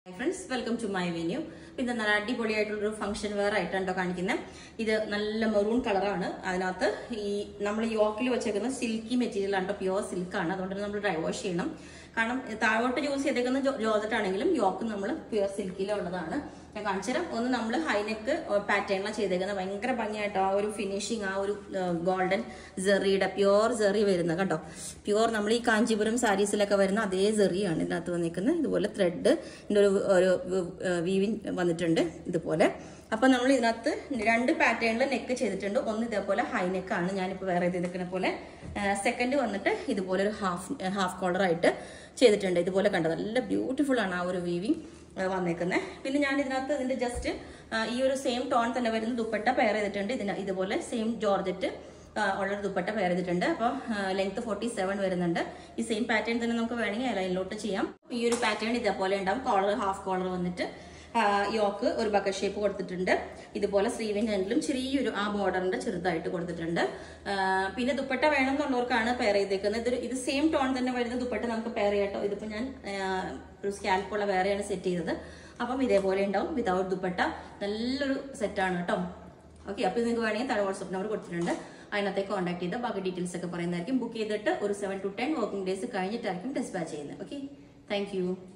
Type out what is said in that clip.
hi friends welcome to my venue ഇത് നല്ല അടിപൊളിയായിട്ടുള്ളൊരു function wear ആയിട്ടാണ് കാണിക്കുന്നത് ഇത് നല്ല മെറൂൺ കളറാണ് അതിനകത്ത് ഈ നമ്മൾ യോക്കിൽ വെച്ചേക്കുന്ന സിൽക്കി മെറ്റീരിയൽ ആണ് പ്യുവർ സിൽക്കാണ് അതുകൊണ്ട് തന്നെ നമ്മൾ ഡ്രൈ വാഷ് ചെയ്യണം കാരണം താഴോട്ട് യൂസ് ചെയ്തേക്കുന്ന ജോർജറ്റ് ആണെങ്കിലും യോക്ക് നമ്മൾ പ്യുവർ സിൽക്കിലുള്ളതാണ് ഞാൻ കാണിച്ചുതരാം ഒന്ന് നമ്മൾ ഹൈനെക്ക് പാറ്റേണിലാണ് ചെയ്തേക്കുന്നത് ഭയങ്കര ഭംഗിയായിട്ട് ആ ഒരു ഫിനിഷിങ് ആ ഒരു ഗോൾഡൻ ജെറിയുടെ പ്യുവർ ജെറി വരുന്നത് കണ്ടോ പ്യുവർ നമ്മൾ ഈ കാഞ്ചീപുരം സാരീസിലൊക്കെ വരുന്ന അതേ ജെറിയാണ് ഇതിനകത്ത് വന്നിരിക്കുന്നത് ഇതുപോലെ ത്രെഡ് ഇതിൻ്റെ ഒരു ഒരു വീവിങ് വന്നിട്ടുണ്ട് ഇതുപോലെ അപ്പൊ നമ്മൾ ഇതിനകത്ത് രണ്ട് പാറ്റേണിൽ നെക്ക് ചെയ്തിട്ടുണ്ട് ഒന്ന് ഇതേപോലെ ഹൈ നെക്കാണ് ഞാനിപ്പോൾ വേറെ ചെയ്തിരിക്കുന്ന പോലെ സെക്കൻഡ് വന്നിട്ട് ഇതുപോലെ ഒരു ഹാഫ് ഹാഫ് കോളർ ആയിട്ട് ചെയ്തിട്ടുണ്ട് ഇതുപോലെ കണ്ടത് നല്ല ബ്യൂട്ടിഫുൾ ആണ് ആ ഒരു വീവിങ് വന്നേക്കുന്നത് പിന്നെ ഞാൻ ഇതിനകത്ത് ഇതിന്റെ ജസ്റ്റ് ഈ ഒരു സെയിം ടോൺ തന്നെ വരുന്ന ദുപ്പട്ട പെയർ ചെയ്തിട്ടുണ്ട് ഇതിന് ഇതുപോലെ സെയിം ജോർജറ്റ് ഉള്ള ദുപ്പട്ട പെയർ ചെയ്തിട്ടുണ്ട് അപ്പോൾ ലെങ്ത് ഫോർട്ടി സെവൻ വരുന്നുണ്ട് ഈ സെയിം പാറ്റേൺ തന്നെ നമുക്ക് വേണമെങ്കിൽ ലൈനിലോട്ട് ചെയ്യാം ഈ ഒരു പാറ്റേൺ ഇതേപോലെ ഉണ്ടാവും കോളർ ഹാഫ് കോളർ വന്നിട്ട് യോക്ക് ഒരു ബക്കറ്റ് ഷേപ്പ് കൊടുത്തിട്ടുണ്ട് ഇതുപോലെ സ്ലീവിൻ്റെ എൻഡിലും ചെറിയൊരു ആ ബോർഡറിന്റെ ചെറുതായിട്ട് കൊടുത്തിട്ടുണ്ട് പിന്നെ ദുപ്പട്ട വേണം എന്നുള്ളവർക്കാണ് പെയർ ചെയ്തേക്കുന്നത് ഇതൊരു ഇത് സെയിം ടോൺ തന്നെ വരുന്ന ദുപ്പട്ട നമുക്ക് പെയർ ചെയ്യാട്ടോ ഇതിപ്പോൾ ഞാൻ ഒരു സ്കാൽപ്പുള്ള വേറെയാണ് സെറ്റ് ചെയ്തത് അപ്പം ഇതേപോലെ ഉണ്ടാവും വിതൗട്ട് ദുപ്പട്ട നല്ലൊരു സെറ്റാണ് കേട്ടോ ഓക്കെ അപ്പോൾ നിങ്ങൾക്ക് വേണമെങ്കിൽ താഴെ വാട്സപ്പ് നമ്പർ കൊടുത്തിട്ടുണ്ട് അതിനകത്തേക്ക് കോൺടാക്ട് ചെയ്ത് ബാക്കി ഡീറ്റെയിൽസ് ഒക്കെ പറയുന്നതായിരിക്കും ബുക്ക് ചെയ്തിട്ട് ഒരു seven to ten working days കഴിഞ്ഞിട്ടായിരിക്കും ഡിസ്പാച്ച് ചെയ്യുന്നത് ഓക്കെ താങ്ക്